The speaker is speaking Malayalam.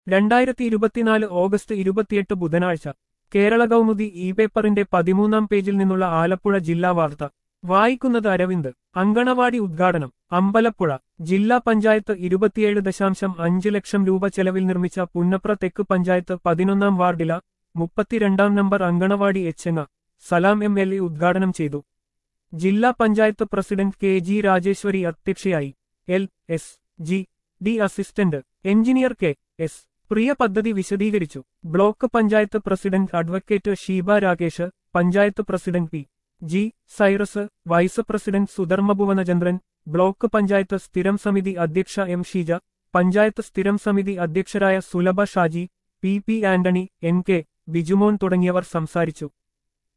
രണ്ടായിരത്തി ഇരുപത്തിനാല് ഓഗസ്റ്റ് ഇരുപത്തിയെട്ട് ബുധനാഴ്ച കേരള കൗമുദി ഇ പേപ്പറിന്റെ പതിമൂന്നാം പേജിൽ നിന്നുള്ള ആലപ്പുഴ ജില്ലാ വാർത്ത വായിക്കുന്നത് അരവിന്ദ് അങ്കണവാടി ഉദ്ഘാടനം അമ്പലപ്പുഴ ജില്ലാ പഞ്ചായത്ത് ഇരുപത്തിയേഴ് ദശാംശം അഞ്ച് ലക്ഷം രൂപ ചെലവിൽ നിർമ്മിച്ച പുന്നപ്ര തെക്ക് പഞ്ചായത്ത് പതിനൊന്നാം വാർഡില മുപ്പത്തിരണ്ടാം നമ്പർ അങ്കണവാടി എച്ചങ്ങ സലാം എം എൽ എ ഉദ്ഘാടനം ചെയ്തു ജില്ലാ panchayat president K G Rajeshwari അധ്യക്ഷയായി L S G D assistant engineer K S Priya പദ്ധതി വിശദീകരിച്ചു block panchayat president advocate Sheeba Rakesh panchayat president P G Cyrus vice president Sudharma Bhuvanachandran block panchayat സ്ഥിരം സമിതി അധ്യക്ഷ എം ഷീജ പഞ്ചായത്ത് സ്ഥിരം സമിതി അധ്യക്ഷരായ Sulabha Shaji P P Antony N K Bijumon തുടങ്ങിയവർ സംസാരിച്ചു